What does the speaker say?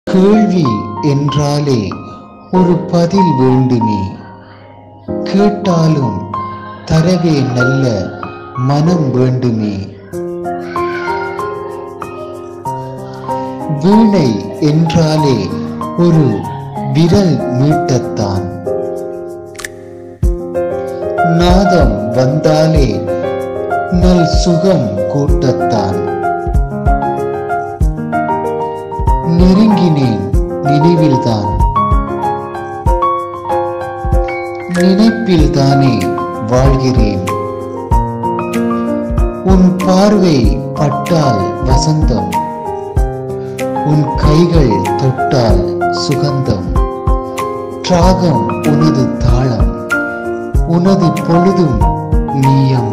கேள்வி என்றாலே ஒரு பதில் வேண்டுமே கேட்டாலும் தரவே நல்ல மனம் வேண்டுமே வீணை என்றாலே ஒரு விரல் மீட்டத்தான் நாதம் வந்தாலே நல் சுகம் கூட்டத்தான் நெருங்கினேன் நினைவில்தான் நினைப்பில்தானே வாழ்கிறேன் உன் பார்வை பட்டால் வசந்தம் உன் கைகள் தொட்டால் சுகந்தம் ராகம் உனது தாளம் உனது பொழுதும் நீயம்